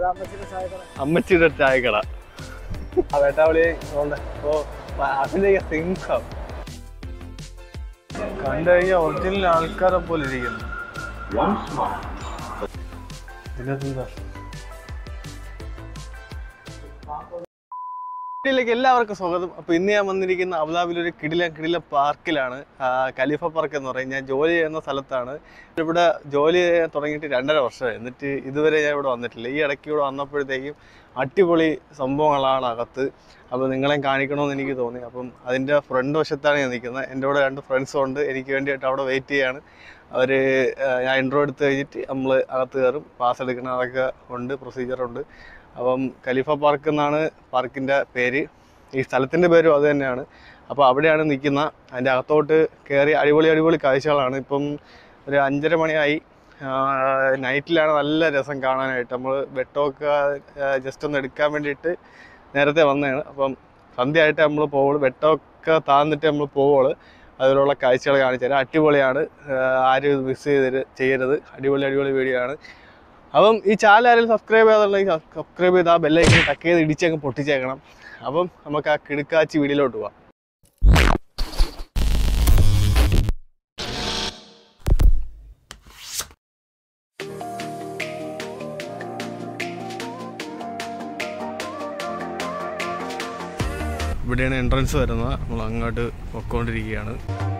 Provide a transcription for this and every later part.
അമ്മച്ചിയുടെ ചായക്കട ആ വേട്ടാവളി ഉണ്ട് ഓ അതിന്റെ സിംഹം കണ്ടു കഴിഞ്ഞാൽ ഒറിജിനൽ ആൾക്കാരെ പോലെ ഇരിക്കുന്നു ഇതിനകത്തെന്താ ിലേക്ക് എല്ലാവർക്കും സ്വാഗതം അപ്പൊ ഇന്ന് ഞാൻ വന്നിരിക്കുന്ന അബുദാബിയിൽ ഒരു കിടില കിടില പാർക്കിലാണ് ആ, ഖലീഫ പാർക്ക് എന്ന് പറയും ഞാൻ ജോലി ചെയ്യുന്ന സ്ഥലത്താണ് ഇവിടെ ജോലി ചെയ്യാൻ തുടങ്ങിയിട്ട് രണ്ടര വർഷമായി എന്നിട്ട് ഇതുവരെ ഞാൻ ഇവിടെ വന്നിട്ടില്ല ഈ ഇടയ്ക്ക് ഇവിടെ വന്നപ്പോഴത്തേക്കും അടിപൊളി സംഭവങ്ങളാണ് അകത്ത് അപ്പോൾ നിങ്ങളെയും കാണിക്കണമെന്ന് എനിക്ക് തോന്നി അപ്പം അതിൻ്റെ ഫ്രണ്ട് വശത്താണ് ഞാൻ നിൽക്കുന്നത് എൻ്റെ കൂടെ രണ്ട് ഫ്രണ്ട്സും ഉണ്ട് എനിക്ക് വേണ്ടിയിട്ട് അവിടെ വെയിറ്റ് ചെയ്യാണ് അവർ ഞാൻ ഇൻട്രോ എടുത്ത് കഴിഞ്ഞിട്ട് നമ്മൾ അകത്ത് കയറും പാസ് എടുക്കണം അതൊക്കെ ഉണ്ട് പ്രൊസീജിയറുണ്ട് അപ്പം ഖലീഫ പാർക്ക് എന്നാണ് പാർക്കിൻ്റെ പേര് ഈ സ്ഥലത്തിൻ്റെ പേരും അത് തന്നെയാണ് അപ്പോൾ അവിടെയാണ് നിൽക്കുന്ന അതിൻ്റെ അകത്തോട്ട് കയറി അടിപൊളി അടിപൊളി കാഴ്ചകളാണ് ഇപ്പം ഒരു അഞ്ചര മണിയായി നൈറ്റിലാണ് നല്ല രസം കാണാനായിട്ട് നമ്മൾ വെട്ടമൊക്കെ ജസ്റ്റ് ഒന്ന് എടുക്കാൻ വേണ്ടിയിട്ട് നേരത്തെ വന്നതാണ് അപ്പം സന്ധ്യയായിട്ട് നമ്മൾ പോവുള്ളൂ വെട്ടമൊക്കെ താന്നിട്ട് നമ്മൾ പോവുള്ളൂ അതിലുള്ള കാഴ്ചകൾ കാണിച്ചു തരാം അടിപൊളിയാണ് ആഹ് ആരും മിസ് ചെയ്തത് ചെയ്യരുത് അടിപൊളി അടിപൊളി വീഡിയോ ആണ് അപ്പം ഈ ചാനൽ ആരെങ്കിലും സബ്സ്ക്രൈബ് ചെയ്യാതുണ്ടെങ്കിൽ സബ്സ്ക്രൈബ് ചെയ്ത് ആ ബെല്ലൈക്കൻ ടക്ക് ചെയ്ത് ഇടിച്ചങ്ങ് പൊട്ടിച്ചേക്കണം അപ്പം നമുക്ക് ആ കിടുക്കാച്ചി വീഡിയോയിലോട്ട് പോവാം ഇവിടെയാണ് എൻട്രൻസ് വരുന്നത് നമ്മൾ അങ്ങോട്ട് പൊക്കോണ്ടിരിക്കുകയാണ്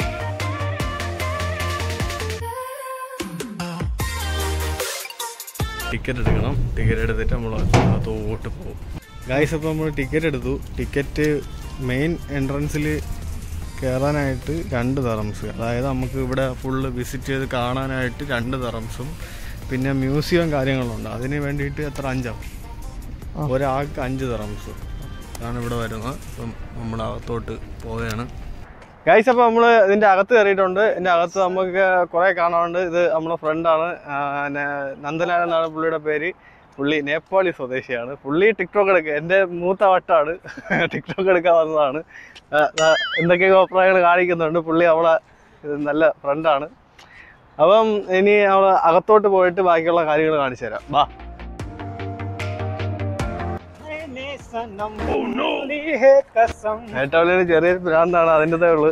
ടിക്കറ്റ് എടുക്കണം ടിക്കറ്റ് എടുത്തിട്ട് നമ്മൾ അകത്തോട്ട് പോകും ഗായ്സ് അപ്പോൾ നമ്മൾ ടിക്കറ്റ് എടുത്തു ടിക്കറ്റ് മെയിൻ എൻട്രൻസിൽ കയറാനായിട്ട് രണ്ട് തറംസ് അതായത് നമുക്ക് ഇവിടെ ഫുള്ള് വിസിറ്റ് ചെയ്ത് കാണാനായിട്ട് രണ്ട് തറംസും പിന്നെ മ്യൂസിയം കാര്യങ്ങളുണ്ട് അതിന് വേണ്ടിയിട്ട് എത്ര അഞ്ചാവും ഒരാൾക്ക് അഞ്ച് തറംസ് അതാണ് ഇവിടെ വരുന്നത് അപ്പം നമ്മുടെ അകത്തോട്ട് പോവുകയാണ് ഗൈസ് അപ്പോൾ നമ്മൾ ഇതിൻ്റെ അകത്ത് കയറിയിട്ടുണ്ട് ഇതിൻ്റെ അകത്ത് നമുക്ക് കുറേ കാണാനുണ്ട് ഇത് നമ്മുടെ ഫ്രണ്ടാണ് നന്ദലാൽ എന്നാണ് പുള്ളിയുടെ പേര് പുള്ളി നേപ്പാളി സ്വദേശിയാണ് പുള്ളി ടിക്ടോക്ക് എടുക്കുക എൻ്റെ മൂത്ത വട്ടാണ് ടിക്ടോക്ക് എടുക്കാൻ വന്നതാണ് ആ, ആ, എന്തൊക്കെയോ അഭിപ്രായങ്ങൾ കാണിക്കുന്നുണ്ട് പുള്ളി അവളെ ഇത് നല്ല ഫ്രണ്ടാണ് അപ്പം ഇനി അവൾ അകത്തോട്ട് പോയിട്ട് ബാക്കിയുള്ള കാര്യങ്ങൾ കാണിച്ചു തരാം വാ നേട്ടാവളിയുടെ ചെറിയൊരു ഭ്രാന്താണ് അതിൻ്റെതേ ഉള്ളു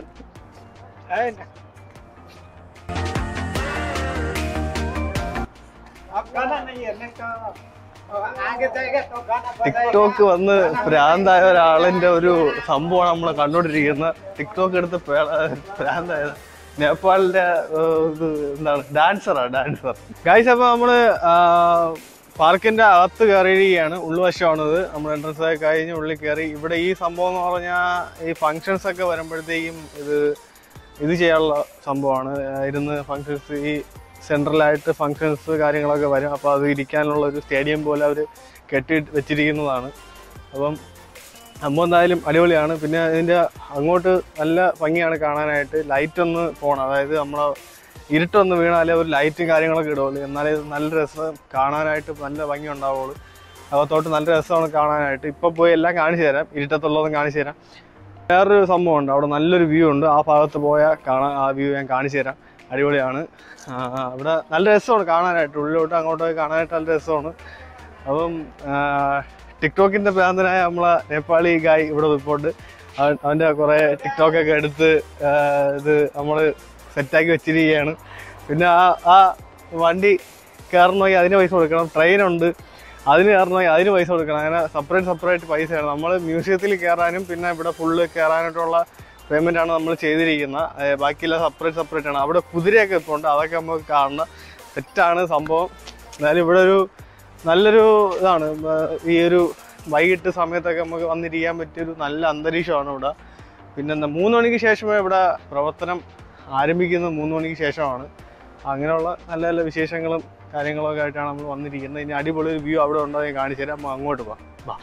ടിക്ടോക്ക് വന്ന് ഭ്രാന്തായ ഒരാളിന്റെ ഒരു സംഭവമാണ് നമ്മൾ കണ്ടോണ്ടിരിക്കുന്നത് ടിക്ടോക്ക് എടുത്ത് പേ- ഭ്രാന്തായത് നേപ്പാളിന്റെ ഏഹ്, ഇത് എന്താണ് ഡാൻസറാ ഡാൻസർ ഗായ്സ് അപ്പൊ നമ്മള് ആ, പാർക്കിന്റെ അകത്ത് കയറിയിരിക്കുകയാണ് ഉൾവശമാണിത് നമ്മൾ എൻട്രൻസ് ഒക്കെ കഴിഞ്ഞ് ഉള്ളിൽ കയറി ഇവിടെ ഈ സംഭവം എന്ന് പറഞ്ഞാൽ ഈ ഫങ്ഷൻസ് ഒക്കെ വരുമ്പോഴത്തേക്കും ഇത് ഇത് ചെയ്യാനുള്ള സംഭവമാണ് ആ, ഇരുന്ന് ഫങ്ഷൻസ് ഈ സെൻട്രലായിട്ട് ഫങ്ഷൻസ് കാര്യങ്ങളൊക്കെ വരും അപ്പോൾ അത് ഇരിക്കാനുള്ള ഒരു സ്റ്റേഡിയം പോലെ അവർ കെട്ടി വെച്ചിരിക്കുന്നതാണ് അപ്പം സംഭവം എന്തായാലും അടിപൊളിയാണ് പിന്നെ ഇതിൻ്റെ അങ്ങോട്ട് നല്ല ഭംഗിയാണ് കാണാനായിട്ട് ലൈറ്റ് ഒന്ന് പോകണം അതായത് നമ്മളെ ഇരുട്ടൊന്ന് വീണാലേ ഒരു ലൈറ്റും കാര്യങ്ങളൊക്കെ ഇടുള്ളൂ എന്നാലേ ഇത് നല്ല രസം കാണാനായിട്ട് നല്ല ഭംഗി ഉണ്ടാവുള്ളൂ അകത്തോട്ട് നല്ല രസമാണ് കാണാനായിട്ട് ഇപ്പോൾ പോയി എല്ലാം കാണിച്ചു തരാം ഇരുട്ടത്തുള്ളതും കാണിച്ചു തരാം വേറൊരു സംഭവമുണ്ട് അവിടെ നല്ലൊരു വ്യൂ ഉണ്ട് ആ ഭാഗത്ത് പോയാൽ കാണാൻ ആ വ്യൂ ഞാൻ കാണിച്ചു തരാം അടിപൊളിയാണ് ആ, അവിടെ നല്ല രസമാണ് കാണാനായിട്ട് ഉള്ളിലോട്ട് അങ്ങോട്ടൊക്കെ കാണാനായിട്ട് നല്ല രസമാണ് അപ്പം ആ, ടിക്ടോക്കിൻ്റെ ഭ്രാന്തനായ നമ്മളെ നേപ്പാളി ഗായ് ഇവിടെ നിൽപ്പുണ്ട് അവൻ അവൻ്റെ കുറേ ടിക്ടോക്കൊക്കെ എടുത്ത് ആ, ഇത് നമ്മൾ സെറ്റാക്കി വെച്ചിരിക്കുകയാണ് പിന്നെ ആ ആ വണ്ടി കയറണമെങ്കിൽ അതിന് പൈസ കൊടുക്കണം ട്രെയിനുണ്ട് അതിന് കയറണമെങ്കിൽ അതിന് പൈസ കൊടുക്കണം അങ്ങനെ സെപ്പറേറ്റ് സെപ്പറേറ്റ് പൈസയാണ് നമ്മൾ മ്യൂസിയത്തിൽ കയറാനും പിന്നെ ഇവിടെ ഫുള്ള് കയറാനായിട്ടുള്ള പേയ്മെൻ്റ് ആണ് നമ്മൾ ചെയ്തിരിക്കുന്നത് ഏ, ബാക്കിയെല്ലാം സെപ്പറേറ്റ് സെപ്പറേറ്റ് ആണ് അവിടെ കുതിരയൊക്കെ ഇപ്പോൾ ഉണ്ട് അതൊക്കെ നമുക്ക് കാണണം സെറ്റാണ് സംഭവം എന്നാലും ഇവിടെ ഒരു നല്ലൊരു ഇതാണ് ആ, ഈ ഒരു വൈകിട്ട് സമയത്തൊക്കെ നമുക്ക് വന്നിരിക്കാൻ പറ്റിയൊരു നല്ല അന്തരീക്ഷമാണ് ഇവിടെ പിന്നെന്താ മൂന്ന് മണിക്ക് ശേഷമേ ഇവിടെ പ്രവർത്തനം ആരംഭിക്കുന്നത് മൂന്ന് മണിക്ക് ശേഷമാണ് അങ്ങനെയുള്ള നല്ല നല്ല വിശേഷങ്ങളും കാര്യങ്ങളൊക്കെ ആയിട്ടാണ് നമ്മൾ വന്നിരിക്കുന്നത് ഇനി അടിപൊളി ഒരു വ്യൂ അവിടെ ഉണ്ടോ എന്ന് കാണിച്ചു തരാം നമ്മൾ അങ്ങോട്ട് പോവാം വാ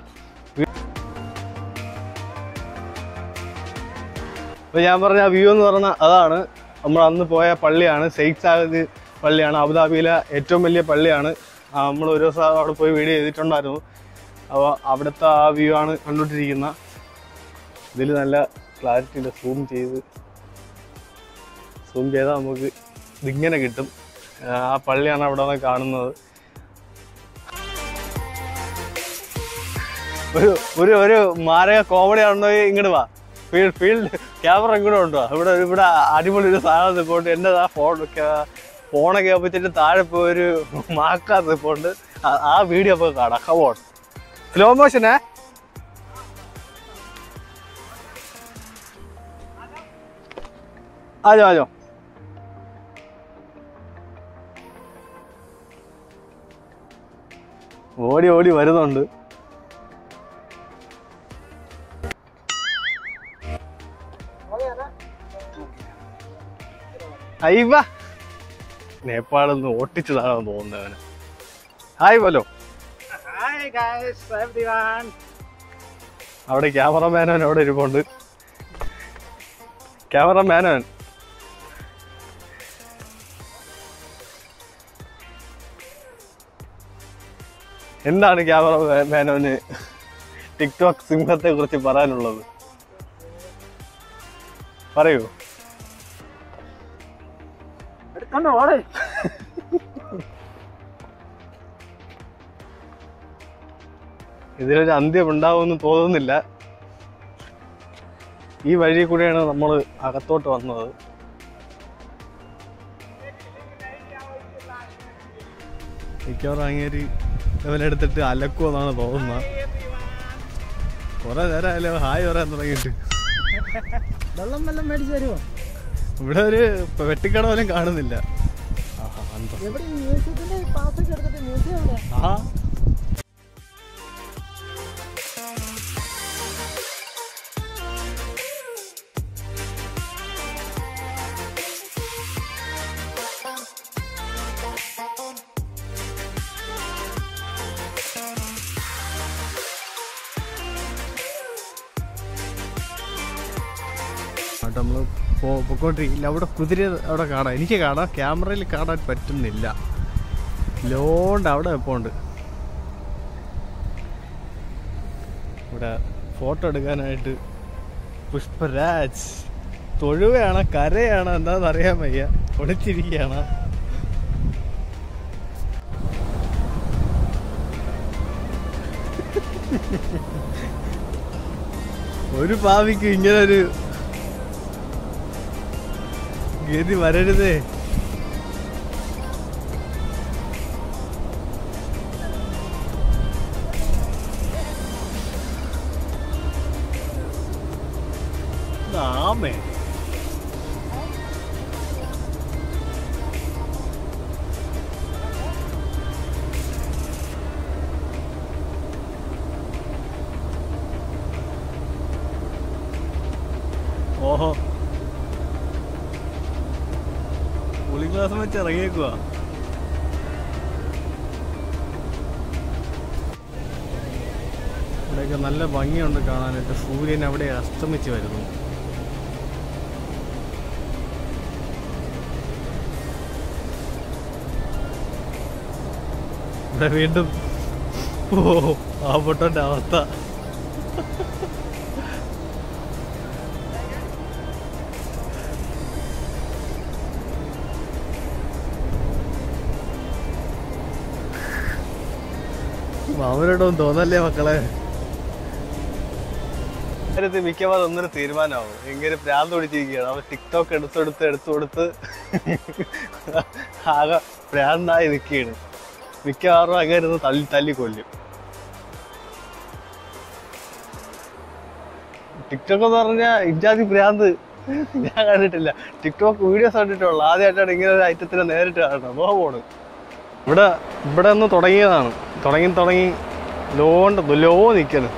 അപ്പോൾ ഞാൻ പറഞ്ഞ വ്യൂ എന്ന് പറഞ്ഞാൽ അതാണ് നമ്മൾ അന്ന് പോയ പള്ളിയാണ് സെയ്ഖ് സാഹിദ് പള്ളിയാണ് അബുദാബിയിലെ ഏറ്റവും വലിയ പള്ളിയാണ് നമ്മൾ ഒരു ദിവസം അവിടെ പോയി വീഡിയോ ചെയ്തിട്ടുണ്ടായിരുന്നു അപ്പോൾ അവിടുത്തെ ആ വ്യൂ ആണ് കണ്ടുകൊണ്ടിരിക്കുന്ന ഇതിൽ നല്ല ക്ലാരിറ്റി ഉണ്ട് സൂം ചെയ്ത് സൂം ചെയ്താൽ നമുക്ക് ഇതിങ്ങനെ കിട്ടും ആ പള്ളിയാണ് അവിടെ നിന്ന് കാണുന്നത് ഒരു ഒരു ഒരു മാരക കോമഡി ആണോ ഇങ്ങോട്ട് വാ ഫീൽഡ് ഫീൽഡ് ക്യാമറ ഇങ്ങോട്ട് ഉണ്ടോ ഇവിടെ ഇവിടെ അടിപൊളി ഒരു സാധനം നിൽപ്പോണ്ട് എൻ്റെ ആ ഫോൺ ഫോണൊക്കെ വെച്ചിട്ട് താഴെ പോയി ഒരു മാക്കാ നിൽപ്പോണ്ട് ആ- ആ വീഡിയോ പോയി കാണാം കവോൺ സ്ലോ മോഷനേ ആജോ ആജോ ഓടി ഓടി വരുന്നുണ്ട് അയ്യവ നേപ്പാളിൽ നിന്ന് ഓട്ടിച്ചതാണെന്ന് തോന്നുന്നത് അവന് ഹായ് ബലോ Hi guys, everyone. അവിടെ ക്യാമറമാനവൻ അവിടെ ഇരിപ്പുണ്ട് ക്യാമറമാനവൻ എന്താണ് ക്യാമറ മാനവന് ടിക്ടോക്ക് സിംഹത്തെ കുറിച്ച് പറയാനുള്ളത് പറയൂ എടുത്തോണ്ട് ഓടെ ഇതിലൊരു അന്ത്യം ഉണ്ടാവുമെന്ന് തോന്നുന്നില്ല ഈ വഴി കൂടെയാണ് നമ്മൾ അകത്തോട്ട് വന്നത് മിക്കവാറും അങ്ങേര് ഇവനെടുത്തിട്ട് അലക്കുമെന്നാണ് തോന്നുന്നത് കുറെ നേരമല്ലോ ഹായ് പറയാൻ തുടങ്ങിയിട്ട് വെള്ളം വെള്ളം മേടിച്ചു തരുമോ ഇവിടെ ഒരു വെട്ടിക്കട പോലും കാണുന്നില്ല ആഹാ, അന്തം. എവിടെ മ്യൂസിയത്തിന്റെ പാസ്സൊക്കെ എടുത്തിട്ട് മ്യൂസിയം എവിടെ ആഹാ. എന്നിട്ട് നമ്മള് പോ- പൊക്കോണ്ടിരിക്കില്ല അവിടെ കുതിര അവിടെ കാണാം എനിക്ക് കാണാം ക്യാമറയിൽ കാണാൻ പറ്റുന്നില്ല ലോണ്ട് അവിടെ വെപ്പോണ്ട് ഇവിടെ ഫോട്ടോ എടുക്കാനായിട്ട് പുഷ്പരാജ് തൊഴുവയാണോ കരയാണോ എന്താണെന്ന് അറിയാൻ വയ്യ ഒളിച്ചിരിക്കുകയാണ് ഒരു പാവിക്ക് ഇങ്ങനെ ഒരു ഗതി വരരുതേ ആമേ ഓഹോ കൂളിംഗ് ഗ്ലാസ് വെച്ച് ഇറങ്ങിയേക്കുവാ ഇവിടെയൊക്കെ നല്ല ഭംഗിയുണ്ട് കാണാനായിട്ട് സൂര്യൻ അവിടെ അസ്തമിച്ച് വരുന്നു ഇവിടെ വീണ്ടും ഓ ആ പൊട്ടന്റെ അവസ്ഥ അവരോടൊന്നും തോന്നല്ലേ മക്കളെ കാര്യത്തിൽ മിക്കവാറും ഒന്നൊരു തീരുമാനമാവും ഇങ്ങനെ പ്രാന്ത് പിടിച്ചിരിക്കുകയാണ് അവൻ ടിക്ടോക്ക് എടുത്തെടുത്ത് എടുത്തു കൊടുത്ത് ആകെ പ്രാന്തായി നിൽക്കുകയാണ് മിക്കവാറും അങ്ങനെ ഇരുന്ന് തല്ലി തല്ലി കൊല്ലും ടിക്ടോക്ക് എന്ന് പറഞ്ഞാൽ ഇജാതി ഭ്രാന്ത് ഞാൻ കണ്ടിട്ടില്ല ടിക്ടോക്ക് വീഡിയോസ് കണ്ടിട്ടുള്ളൂ ആദ്യമായിട്ടാണ് ഇങ്ങനെ ഒരു ഐറ്റത്തിനെ നേരിട്ട് കാണുന്നത് അപ്പോ പോണ് ഇവിടെ ഇവിടെ ഒന്ന് തുടങ്ങിയതാണ് തുടങ്ങി തുടങ്ങി ലോണ്ട് ലോ നിൽക്കുന്നു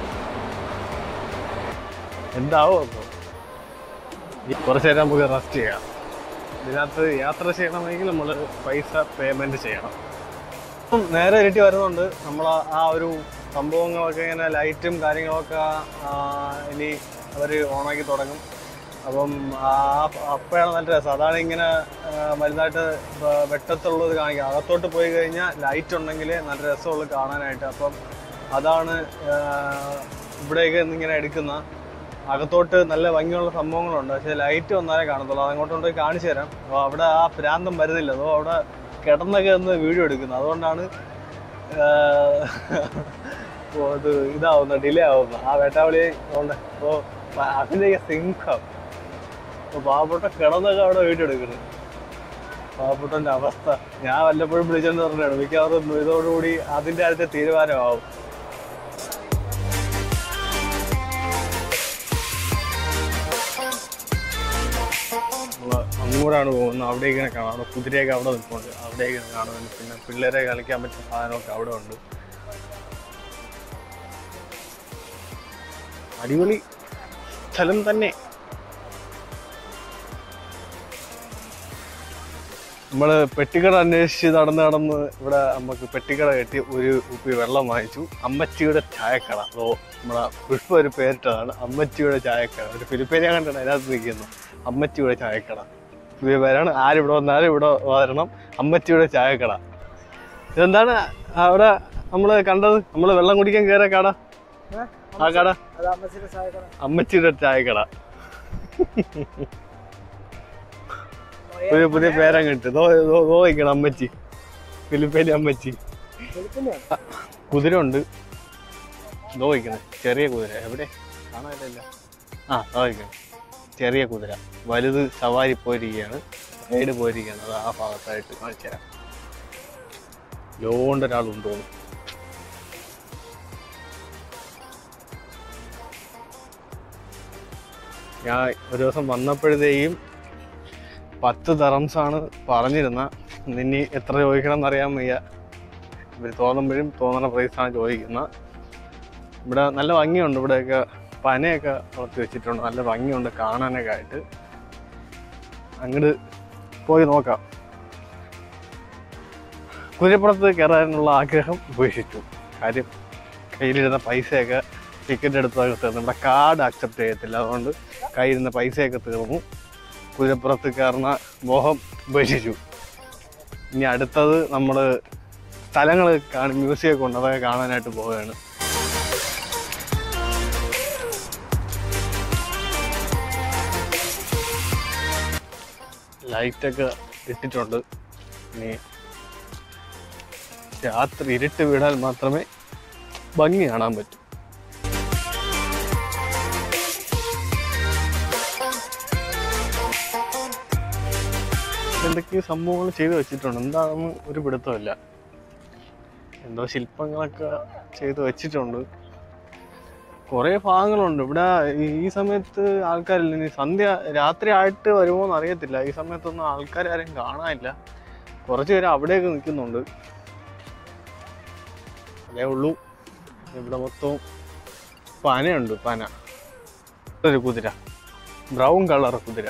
എന്താവും അപ്പോൾ കുറച്ച് നേരം നമുക്ക് റെസ്റ്റ് ചെയ്യാം ഇതിനകത്ത് യാത്ര ചെയ്യണമെങ്കിൽ നമ്മൾ പൈസ പേയ്മെന്റ് ചെയ്യണം അപ്പം നേരെ ഇരട്ടി വരുന്നുണ്ട് നമ്മൾ ആ ഒരു സംഭവങ്ങളൊക്കെ ഇങ്ങനെ ലൈറ്റും കാര്യങ്ങളൊക്കെ ആ, ഇനി അവർ ഓണാക്കി തുടങ്ങും അപ്പം ആ അപ്പോഴാണ് നല്ല രസം അതാണ് ഇങ്ങനെ ആ, വലുതായിട്ട് വ- വെട്ടത്തുള്ളത് കാണിക്കുക അകത്തോട്ട് പോയി കഴിഞ്ഞാൽ ലൈറ്റ് ഉണ്ടെങ്കിൽ നല്ല രസമുള്ളൂ കാണാനായിട്ട് അപ്പം അതാണ് ആ, ഇവിടെയൊക്കെ ഇന്നിങ്ങനെ എടുക്കുന്ന അകത്തോട്ട് നല്ല ഭംഗിയുള്ള സംഭവങ്ങളുണ്ട് പക്ഷേ ലൈറ്റ് വന്നാലേ കാണത്തുള്ളൂ അത് അങ്ങോട്ട് കൊണ്ടുപോയി കാണിച്ചു തരാം അപ്പോൾ അവിടെ ആ പ്രാന്തം വരുന്നില്ല അതോ അവിടെ കിടന്നൊക്കെ ഒന്ന് വീഡിയോ എടുക്കുന്നത് അതുകൊണ്ടാണ് ഇപ്പോ ഇത് ഇതാവുന്ന ഡിലേ ആവുന്ന ആ വേട്ടാവളി ഉണ്ട് അപ്പോൾ അതിൻ്റെ സിംഹം അപ്പോൾ പാവപ്പെട്ട കിടന്നൊക്കെ അവിടെ വീട്ടെടുക്കുന്നു പാവപ്പെട്ടൻ്റെ അവസ്ഥ ഞാൻ വല്ലപ്പോഴും വിളിച്ചെന്ന് പറഞ്ഞാണ് മിക്കവാറും ഇതോടുകൂടി അതിൻ്റെ അടുത്ത തീരുമാനമാവും നമ്മള് അങ്ങോട്ടാണ് പോകുന്നത് അവിടേക്ക് ഇങ്ങനെ കാണാം അവിടെ കുതിരയൊക്കെ അവിടെ നിൽപ്പുണ്ട് അവിടേക്ക് ഇങ്ങനെ കാണുന്നുണ്ട് പിന്നെ പിള്ളേരെ കളിക്കാൻ പറ്റിയ സാധനമൊക്കെ അവിടെ ഉണ്ട് അടിപൊളി സ്ഥലം തന്നെ നമ്മള് പെട്ടിക്കട അന്വേഷിച്ച് നടന്ന് നടന്ന് ഇവിടെ നമുക്ക് പെട്ടിക്കട കെട്ടി ഒരു കുപ്പി വെള്ളം വാങ്ങിച്ചു അമ്മച്ചിയുടെ ചായക്കട അതോ നമ്മളെ പുഷ്പ ഒരു പേരിട്ടതാണ് അമ്മച്ചിയുടെ ചായക്കട ഒരു ഫിലിപ്പേരിയ കണ്ടാണ് അതിനകത്ത് നിൽക്കുന്നു അമ്മച്ചിയുടെ ചായക്കട പുതിയ പേരാണ് ആരിവിടെ വന്നാലും ഇവിടെ വരണം അമ്മച്ചിയുടെ ചായക്കട ഇതെന്താണ് അവിടെ നമ്മൾ കണ്ടത് നമ്മൾ വെള്ളം കുടിക്കാൻ കയറിയ കട ഏ? ആ കട അത് അമ്മച്ചിയുടെ സഹായിക്കണം അമ്മച്ചിയുടെ ചായക്കട പുതിയ പുതിയ പേരം കിട്ടി ദോ ദോ ദോ നിൽക്കണം അമ്മച്ചി ഫിലിപ്പൈനി അമ്മച്ചി വെളുപ്പിന്റെയാണ്. കുതിര ഉണ്ട് ദോ നിൽക്കുന്നത് ചെറിയ കുതിര എവിടെ കാണാനില്ല ആ ദോ നിൽക്കണം ചെറിയ കുതിര വലുത് സവാരി പോയിരിക്കുകയാണ് റൈഡ് പോയിരിക്കുകയാണ് അത് ആ ഭാഗത്തായിട്ട് കാണിച്ചു തരാം ലോണ്ട് ഒരാളുണ്ട് തോന്നുന്നു ഞാൻ ഒരു ദിവസം വന്നപ്പോഴത്തേക്കും പത്ത് തെറംസാണ് പറഞ്ഞിരുന്ന നിന്നി എത്ര ചോദിക്കണം എന്നറിയാൻ വയ്യ ഇവർ തോന്നുമ്പോഴും തോന്നുന്ന പ്രൈസാണ് ചോദിക്കുന്നത് ഇവിടെ നല്ല ഭംഗിയുണ്ട് ഇവിടെയൊക്കെ പനയൊക്കെ വളർത്തി വെച്ചിട്ടുണ്ട് നല്ല ഭംഗിയുണ്ട് കാണാനൊക്കെ ആയിട്ട് അങ്ങോട്ട് പോയി നോക്കാം കുതിരപ്പുറത്ത് കയറാനുള്ള ആഗ്രഹം ഉപേക്ഷിച്ചു കാര്യം കയ്യിലിരുന്ന പൈസയൊക്കെ ടിക്കറ്റ് എടുത്തൊക്കെ തീർന്നു നമ്മുടെ കാർഡ് അക്സെപ്റ്റ് ചെയ്യത്തില്ല അതുകൊണ്ട് കയ്യിലിരുന്ന പൈസയൊക്കെ തീർന്നു കുതിരപ്പുറത്ത് കയറുന്ന മോഹം ഉപേക്ഷിച്ചു ഇനി അടുത്തത് നമ്മൾ സ്ഥലങ്ങൾ കാണി മ്യൂസിയമൊക്കെ ഉണ്ട് അതൊക്കെ കാണാനായിട്ട് പോവുകയാണ് ലൈറ്റൊക്കെ ഇട്ടിട്ടുണ്ട് ഇനി രാത്രി ഇരുട്ട് വീടാൽ മാത്രമേ ഭംഗി കാണാൻ പറ്റൂ എന്തൊക്കെയോ സംഭവങ്ങൾ ചെയ്തു വെച്ചിട്ടുണ്ട് എന്താണെന്ന് ഒരു പിടുത്തമില്ല എന്തോ ശില്പങ്ങളൊക്കെ ചെയ്ത് വെച്ചിട്ടുണ്ട് കുറേ ഭാഗങ്ങളുണ്ട് ഇവിടെ ഈ- ഈ സമയത്ത് ആൾക്കാരില്ല ഇനി സന്ധ്യ രാത്രി ആയിട്ട് വരുമോ എന്ന് അറിയത്തില്ല ഈ സമയത്തൊന്നും ആൾക്കാർ ആരെയും കാണാനില്ല കുറച്ച് പേര് അവിടെയൊക്കെ നിൽക്കുന്നുണ്ട് അതേ ഉള്ളൂ ഇവിടെ മൊത്തവും പനയുണ്ട് പന ഒരു കുതിര ബ്രൗൺ കളർ കുതിര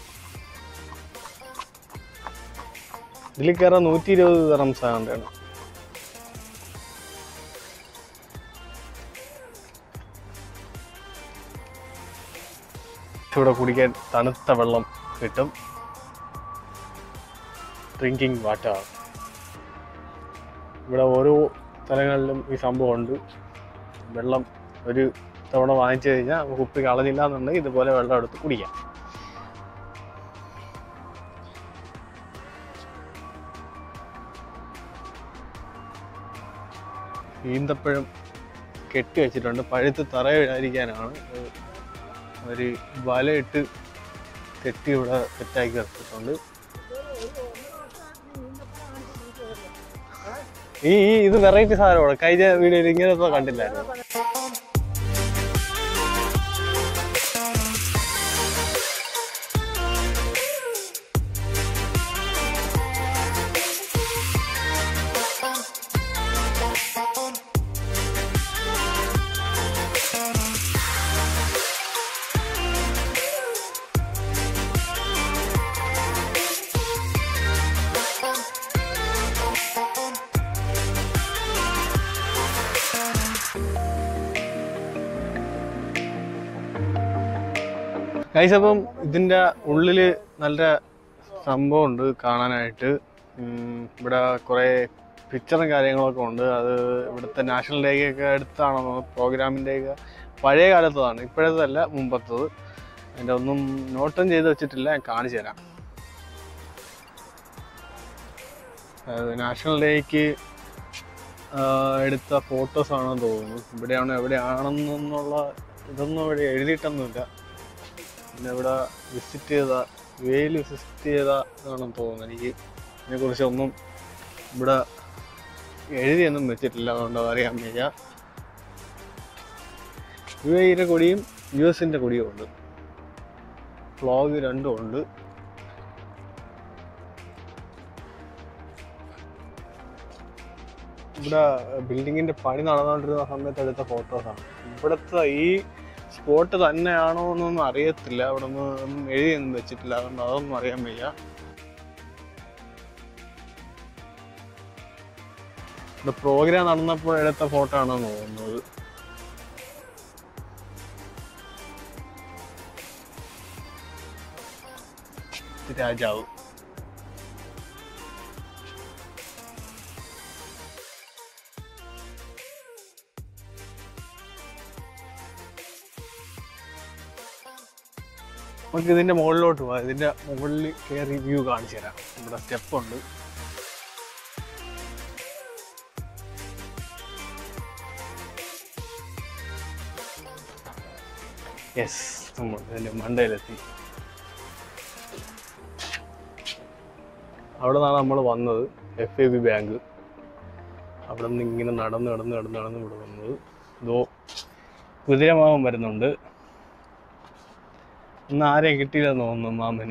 ഇതിൽ കയറാൻ നൂറ്റി ഇരുപത് റംസ് ആകണ്ടാണ് ഇവിടെ കുടിക്കാൻ തണുത്ത വെള്ളം കിട്ടും ഡ്രിങ്കിങ് വാട്ടർ ഇവിടെ ഓരോ സ്ഥലങ്ങളിലും ഈ സംഭവം ഉണ്ട് വെള്ളം ഒരു തവണ വാങ്ങിച്ചു കഴിഞ്ഞാൽ നമുക്ക് കുപ്പി കളഞ്ഞില്ല എന്നുണ്ടെങ്കിൽ ഇതുപോലെ വെള്ളം എടുത്ത് കുടിക്കാം ഈന്തപ്പഴം കെട്ടി വെച്ചിട്ടുണ്ട് പഴുത്ത് തറയിടാതിരിക്കാനാണ് ഒരു- ഒരു വലയിട്ട് കെട്ടി ഇവിടെ സെറ്റാക്കി വെച്ചിട്ടുണ്ട് ഈ ഈ ഇത് വെറൈറ്റി സാധനമാണ് കഴിഞ്ഞ വീഡിയോയിൽ ഇങ്ങനത്തെ കണ്ടില്ലായിരുന്നു ഗൈസ് അപ്പം ഇതിൻ്റെ ഉള്ളിൽ നല്ല സംഭവമുണ്ട് കാണാനായിട്ട് ഉം, ഇവിടെ കുറേ പിക്ചറും കാര്യങ്ങളൊക്കെ ഉണ്ട് അത് ഇവിടുത്തെ നാഷണൽ ഡേക്കൊക്കെ അടുത്താണോ പ്രോഗ്രാമിൻ്റെയൊക്കെ പഴയ കാലത്തതാണ് ഇപ്പോഴത്തല്ല മുമ്പത്തത് അതിൻ്റെ ഒന്നും നോട്ടും ചെയ്ത് വെച്ചിട്ടില്ല ഞാൻ കാണിച്ചു തരാം അതായത് നാഷണൽ ഡേക്ക് ആ, എടുത്ത ഫോട്ടോസ് ആണെന്ന് തോന്നുന്നു ഇവിടെയാണ് എവിടെയാണെന്നുള്ള ഇതൊന്നും ഇവിടെ എഴുതിയിട്ടൊന്നുമില്ല പിന്നെ ഇവിടെ വിസിറ്റ് ചെയ്ത വേയിൽ വിസിറ്റ് ചെയ്ത ഇതാണെന്ന് തോന്നുന്നു എനിക്ക് ഇതിനെക്കുറിച്ചൊന്നും ഇവിടെ എഴുതിയൊന്നും വെച്ചിട്ടില്ല അതുകൊണ്ട് അറിയാൻ വയ്യ യു എയുടെ കൊടിയും യു എസിൻ്റെ കൊടിയും ഉണ്ട് ഫ്ലോഗ് രണ്ടും ഉണ്ട് ഇവിടെ ബിൽഡിങ്ങിന്റെ പണി നടന്നുകൊണ്ടിരുന്ന സമയത്ത് എടുത്ത ഫോട്ടോസാണ് ഇവിടുത്തെ ഈ സ്പോട്ട് തന്നെയാണോ എന്നൊന്നും അറിയത്തില്ല അവിടെ ഒന്നും എഴുതിയൊന്നും വെച്ചിട്ടില്ല അതുകൊണ്ട് അതൊന്നും അറിയാൻ വയ്യ ഇവിടെ പ്രോഗ്രാം നടന്നപ്പോൾ എടുത്ത ഫോട്ടോ ആണെന്ന് തോന്നുന്നത് രാജാവ് നമുക്ക് ഇതിന്റെ മുകളിലോട്ട് പോവാം ഇതിന്റെ മുകളിൽ കയറി വ്യൂ കാണിച്ചു തരാം ഇവിടെ സ്റ്റെപ്പ് ഉണ്ട് യെസ് നമ്മൾ ഇതിന്റെ മണ്ടയിലെത്തി അവിടെ നിന്നാണ് നമ്മൾ വന്നത് എഫ് എ ബി ബാങ്ക് അവിടെ നിന്ന് ഇങ്ങനെ നടന്ന് നടന്ന് നടന്ന് നടന്ന് ഇവിടെ വന്നത് ഇതോ കുതിരമാവൻ വരുന്നുണ്ട് ഇന്ന് ആരെയും കിട്ടിയില്ലെന്ന് തോന്നുന്നു മാമന്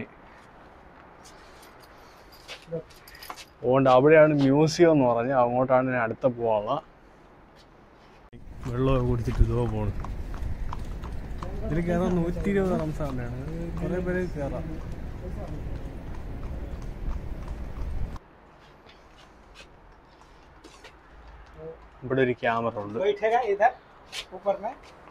അതുകൊണ്ട് അവിടെയാണ് മ്യൂസിയം എന്ന് പറഞ്ഞ് അങ്ങോട്ടാണ് ഞാൻ അടുത്ത പോവാനുള്ള വെള്ളമൊക്കെ കുടിച്ചിട്ട് ഇതോ പോണു ഇതിൽ കയറാൻ നൂറ്റി ഇരുപത് റംസാണ് കുറേ പേര് കയറാം ഇവിടെ ഒരു ക്യാമറ ഉണ്ട് बैठेगा इधर ऊपर में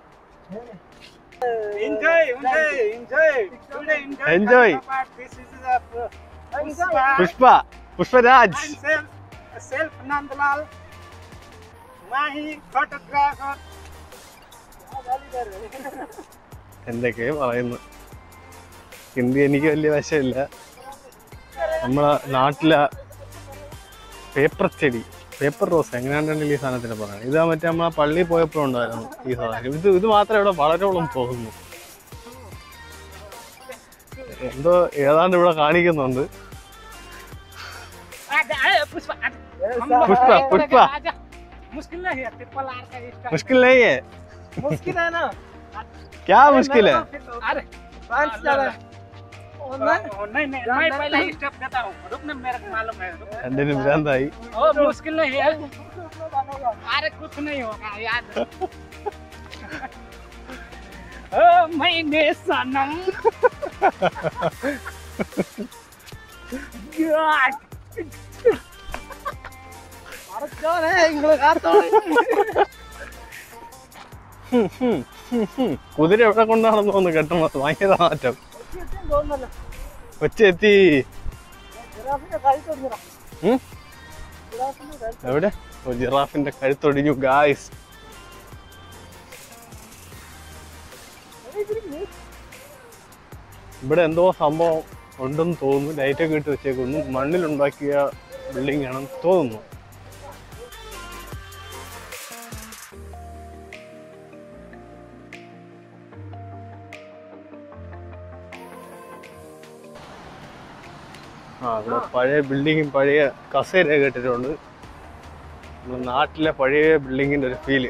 enjoy enjoy enjoy today enjoy Enjoy. this is the Pushpa Pushpa Pushparaj myself self Nandlal Mahi photographer എന്തൊക്കെ പറയുന്നു ഹിന്ദി എനിക്ക് വലിയ വശമില്ല നമ്മളെ നാട്ടിലെ പേപ്പർ ചെടി പേപ്പർ റോസ് എങ്ങനെയാണ്ടെങ്കിൽ ഈ സാധനത്തിന് പറയാം ഇത് മറ്റേ നമ്മളെ പള്ളിയിൽ പോയപ്പോഴും ഉണ്ടായിരുന്നു ഈ സാധനം ഇത് ഇത് മാത്രമേ ഇവിടെ വളരോളം പോകുന്നു എന്തോ ഏതാണ്ട് ഇവിടെ കാണിക്കുന്നുണ്ട് ada ayo Pushpa ada Pushpa Pushpa aja मुश्किल नहीं है ट्रिपल आर का स्टाइल मुश्किल नहीं है मुश्किल है ना क्या मुश्किल है अरे पांच ज्यादा नहीं नहीं मैं पहले ही स्टेप देता हूँ रुकना मेरे को मालूम है रुक। രണ്ടിനും ഭ്രാന്തായി ओ मुश्किल नहीं है अरे कुछ नहीं होगा याद ओ मैंने सनम यार अरे कौन है इंग्लिश आता കുതിര എവിടെ കൊണ്ടാണെന്ന് തോന്നുന്നു കെട്ടണത് ഭയങ്കര മാറ്റം ഒച്ചെത്തി ഉം? എവിടെ ഓ ജിറാഫിന്റെ കഴുത്തൊടിഞ്ഞു ഗായ്സ് ഇവിടെ എന്തോ സംഭവം ഉണ്ടെന്ന് തോന്നുന്നു ലൈറ്റൊക്കെ ഇട്ട് വെച്ചേക്കുന്നു മണ്ണിലുണ്ടാക്കിയ ബിൽഡിംഗ് ആണെന്ന് തോന്നുന്നു ആ ഇവിടെ പഴയ ബിൽഡിങ്ങും പഴയ കസേരയൊക്കെ ഇട്ടിട്ടുണ്ട് നമ്മുടെ നാട്ടിലെ പഴയ ബിൽഡിങ്ങിന്റെ ഒരു ഫീല്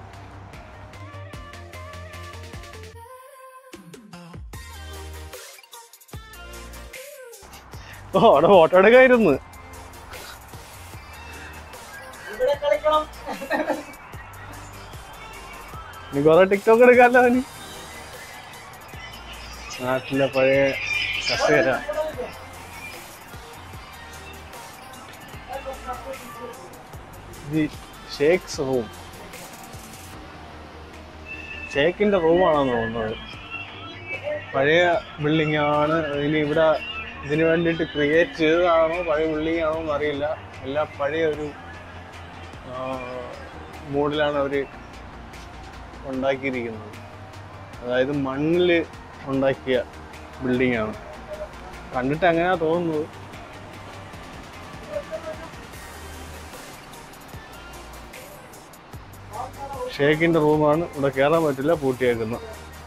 ഓ അവിടെ ഫോട്ടോ എടുക്കായിരുന്നു ഇനി കൊറേ ടിക്ടോക്ക് എടുക്കാമല്ലോ അവന് നാട്ടിലെ പഴയ കസേര ദി ഷേക്സ് റൂം ഷേക്കിന്റെ റൂമാണെന്ന് തോന്നുന്നത് പഴയ ബിൽഡിംഗ് ആണ് ഇനി ഇവിടെ ഇതിന് വേണ്ടിയിട്ട് ക്രിയേറ്റ് ചെയ്തതാണോ പഴയ ബിൽഡിംഗ് ആണോ എന്ന് അറിയില്ല എല്ലാം പഴയ ഒരു മൂഡിലാണ് അവർ ഉണ്ടാക്കിയിരിക്കുന്നത് അതായത് മണ്ണിൽ ഉണ്ടാക്കിയ ബിൽഡിംഗ് ആണ് കണ്ടിട്ട് അങ്ങനെയാ തോന്നുന്നത് ഷേക്കിന്റെ റൂമാണ് ഇവിടെ കയറാൻ പറ്റില്ല പൂട്ടിയേക്കുന്നത്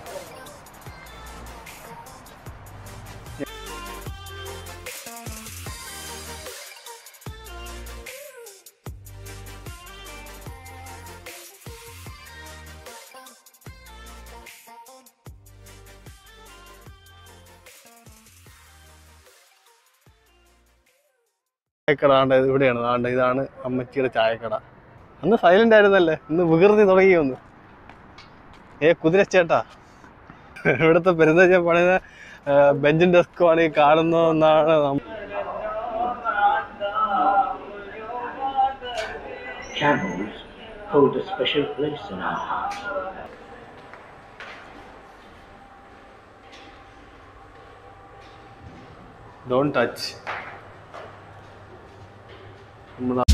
ചായക്കട ആണ്ട് ഇവിടെയാണ് ആണ്ട് ഇതാണ് അമ്മച്ചിയുടെ ചായക്കട അന്ന് സൈലന്റ് ആയിരുന്നല്ലേ ഇന്ന് വികൃതി തുടങ്ങി വന്നു ഏ കുതിരച്ചേട്ടാ ഇവിടുത്തെ പെരുന്തച്ച പണിത ബെഞ്ചും ഡെസ്കുമാണ് ഈ കാണുന്നതെന്നാണ് നം- Camels hold a special place in our hearts. Don't touch നമ്മുടെ